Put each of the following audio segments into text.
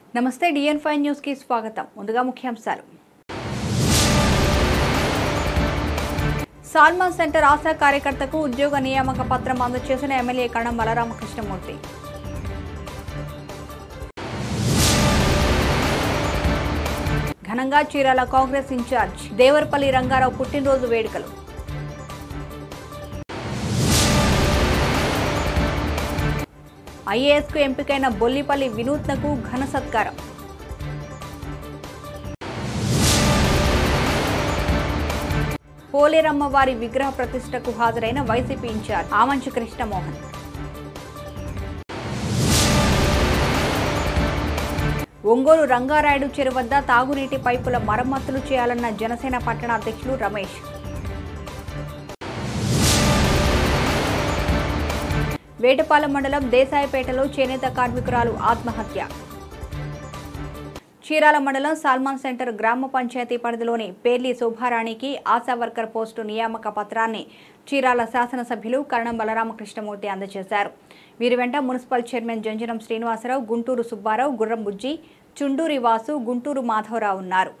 నమస్తే డిఎన్ five news కి స్వాగతం ముందుగా ముఖ్యాంశాలు సాల్మాన్ సెంటర్ ఆశా కార్యకర్తకు ఉద్యోగ నియామక పత్రం అందజేసిన ఎమ్మెల్యే కణం బలరామకృష్ణమూర్తి ఘనంగా చీరాల కాంగ్రెస్ ఇన్ఛార్జ్ దేవరపల్లి రంగారావు పుట్టినరోజు వేడుకలు ఐఏఎస్కు ఎంపికైన బొల్లిపల్లి వినూత్నకు ఘన సత్కారం పోలేరమ్మ వారి విగ్రహ ప్రతిష్టకు హాజరైన వైసీపీ ఇన్ఛార్జ్ ఆమంచు కృష్ణమోహన్ ఒంగోలు రంగారాయుడు చెరువు వద్ద తాగునీటి పైపుల మరమ్మతులు చేయాలన్న జనసేన పట్టణ అధ్యక్షులు రమేష్ వేటపాలెం మండలం దేశాయపేటలో చేనేత కార్మికురాలు ఆత్మహత్య చీరాల మండలం సాల్మాన్ సెంటర్ గ్రామ పంచాయతీ పరిధిలోని పేర్లి శోభారాణికి ఆశా వర్కర్ పోస్టు నియామక పత్రాన్ని చీరాల శాసనసభ్యులు కరణం బలరామకృష్ణమూర్తి అందజేశారు వీరి వెంట మున్సిపల్ చైర్మన్ జంజనం శ్రీనివాసరావు గుంటూరు సుబ్బారావు గుర్రం బుజ్జి చుండూరి వాసు గుంటూరు మాధవరావు ఉన్నారు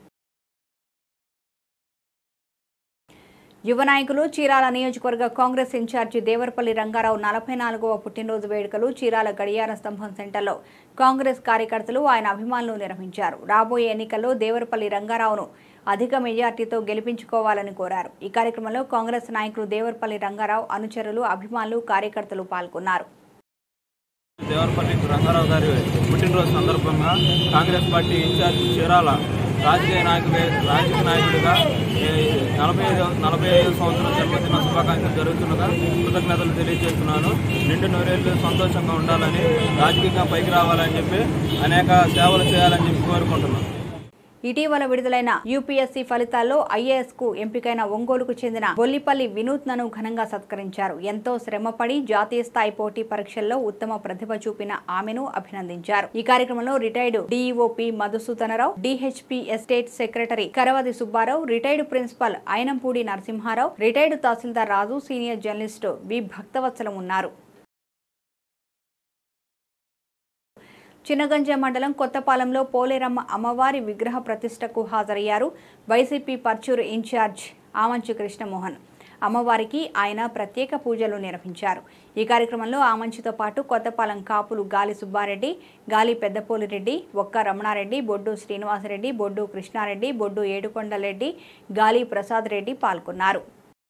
యువ నాయకులు చీరాల నియోజకవర్గ కాంగ్రెస్ ఇన్ఛార్జి దేవరపల్లి రంగారావు నలభై నాలుగవ పుట్టినరోజు వేడుకలు చీరాల గడియార స్తంభం సెంటర్లో కాంగ్రెస్ కార్యకర్తలు ఆయన అభిమానులు నిర్వహించారు రాబోయే ఎన్నికల్లో దేవరపల్లి రంగారావును అధిక మెజార్టీతో గెలిపించుకోవాలని కోరారు ఈ కార్యక్రమంలో కాంగ్రెస్ నాయకులు దేవరపల్లి రంగారావు అనుచరులు అభిమానులు కార్యకర్తలు పాల్గొన్నారు దేవరపల్లి రంగారావు గారి పుట్టినరోజు సందర్భంగా కాంగ్రెస్ పార్టీ ఇన్ఛార్జ్ చీరాల రాజకీయ నాయకుడే రాజకీయ నాయకుడిగా ఏ, నలభై ఐదు నలభై ఐదు సంవత్సరం జన్మదిన శుభాకాంక్షలు జరుగుతుండగా కృతజ్ఞతలు తెలియజేస్తున్నాను నిండు నూరేళ్లు సంతోషంగా ఉండాలని రాజకీయంగా పైకి రావాలని చెప్పి అనేక సేవలు చేయాలని చెప్పి కోరుకుంటున్నాను ఇటీవల విడుదలైన యూపీఎస్సీ ఫలితాల్లో ఐఏఎస్ కు ఎంపికైన ఒంగోలుకు చెందిన బొల్లిపల్లి వినూత్నను ఘనంగా సత్కరించారు ఎంతో శ్రమపడి జాతీయ స్థాయి పోటీ పరీక్షల్లో ఉత్తమ ప్రతిభ చూపిన ఆమెను అభినందించారు ఈ కార్యక్రమంలో retired DEOP Madhusudanarao DHP estate secretary Karavadi Subbarao retired principal Ayinampudi Narasimharao retired tahsildar Raju senior journalist V Bhaktavatsalam ఉన్నారు చిన్నగంజ మండలం కొత్తపాలెంలో పోలేరమ్మ అమ్మవారి విగ్రహ ప్రతిష్టకు హాజరయ్యారు వైసీపీ పర్చూరు ఇన్ఛార్జ్ ఆమంచు కృష్ణమోహన్ అమ్మవారికి ఆయన ప్రత్యేక పూజలు నిర్వహించారు ఈ కార్యక్రమంలో ఆమంచుతో పాటు కొత్తపాలెం కాపులు గాలి సుబ్బారెడ్డి గాలి పెద్దపోలిరెడ్డి ఒక్క రమణారెడ్డి బొడ్డు శ్రీనివాసరెడ్డి బొడ్డు కృష్ణారెడ్డి బొడ్డు ఏడుకొండలరెడ్డి గాలి ప్రసాద్ రెడ్డి పాల్గొన్నారు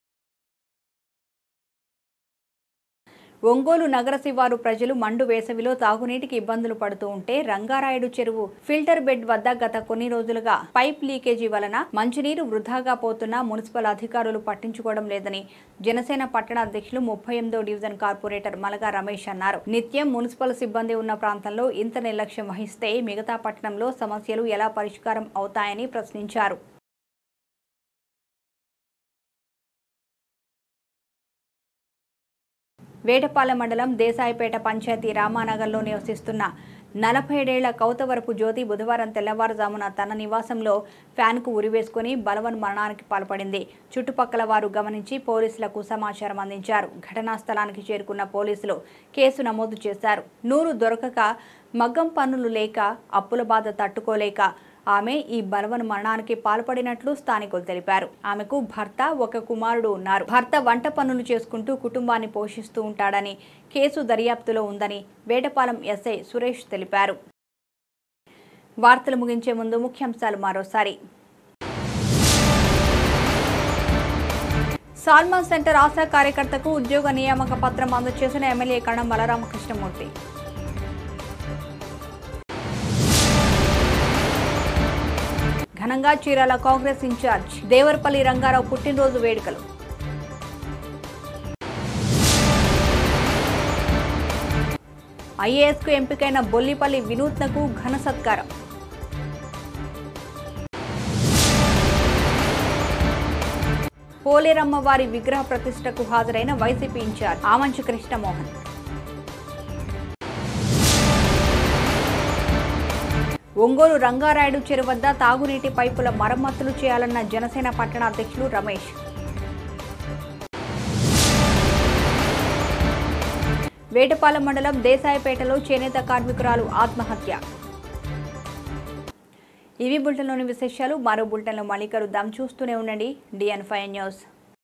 ఒంగోలు నగర శివారు ప్రజలు మండు వేసవిలో తాగునీటికి ఇబ్బందులు పడుతూ ఉంటే రంగారాయుడు చెరువు ఫిల్టర్ బెడ్ వద్ద గత కొన్ని రోజులుగా పైప్ లీకేజీ వలన మంచినీరు వృధాగా పోతున్నా మున్సిపల్ అధికారులు పట్టించుకోవడం లేదని జనసేన పట్టణ అధ్యక్షులు ముప్పై ఎనిమిదో డివిజన్ కార్పొరేటర్ మలగా రమేష్ అన్నారు నిత్యం మున్సిపల్ సిబ్బంది ఉన్న ప్రాంతంలో ఇంత నిర్లక్ష్యం వహిస్తే మిగతా పట్టణంలో సమస్యలు ఎలా పరిష్కారం అవుతాయని ప్రశ్నించారు వేటపాలెం మండలం దేశాయిపేట పంచాయతీ రామానగర్లో నివసిస్తున్న నలభై ఏడేళ్ల కౌతవరపు జ్యోతి బుధవారం తెల్లవారుజామున తన నివాసంలో ఫ్యాన్కు ఉరివేసుకుని బలవన్ మరణానికి పాల్పడింది చుట్టుపక్కల వారు గమనించి పోలీసులకు సమాచారం అందించారు ఘటనా స్థలానికి చేరుకున్న పోలీసులు కేసు నమోదు చేశారు నూరు దొరకక మగ్గం పన్నులు లేక అప్పుల బాధ తట్టుకోలేక ఆమె ఈ బలవన్ మరణానికి పాల్పడినట్లు స్థానికులు తెలిపారు ఆమెకు భర్త ఒక కుమారుడు ఉన్నారు భర్త వంట పనులు చేసుకుంటూ కుటుంబాన్ని పోషిస్తూ ఉంటాడని కేసు దర్యాప్తులో ఉందని వేటపాలెం ఎస్ఐ సురేష్ తెలిపారు వార్తలు ముగించే ముందు ముఖ్యాంశాలు మరోసారి సాల్మాన్ సెంటర్ ఆశా కార్యకర్తకు ఉద్యోగ నియామక పత్రం అందజేసిన ఎమ్మెల్యే కణం బలరామకృష్ణమూర్తి ఘనంగా చీరాల కాంగ్రెస్ ఇన్ఛార్జ్ దేవరపల్లి రంగారావు పుట్టినరోజు వేడుకలు ఐఏఎస్కు ఎంపికైన బొల్లిపల్లి వినూత్నకు ఘన సత్కారం పోలేరమ్మ వారి విగ్రహ ప్రతిష్టకు హాజరైన వైసీపీ ఇన్ఛార్జ్ ఆమంచు కృష్ణమోహన్ ఒంగోలు రంగారాయుడు చెరువు వద్ద తాగునీటి పైపుల మరమ్మతులు చేయాలన్న జనసేన పట్టణ అధ్యక్షులు రమేష్ వేటపాలెం మండలం దేశాయపేటలో చేనేత కార్మికురాలు ఆత్మహత్య ఇవి బులెటిన్లోని విశేషాలు మరో బులెటిన్లో మళ్ళీ కలుద్దాం చూస్తూనే ఉండండి డిఎన్ ఫైవ్ న్యూస్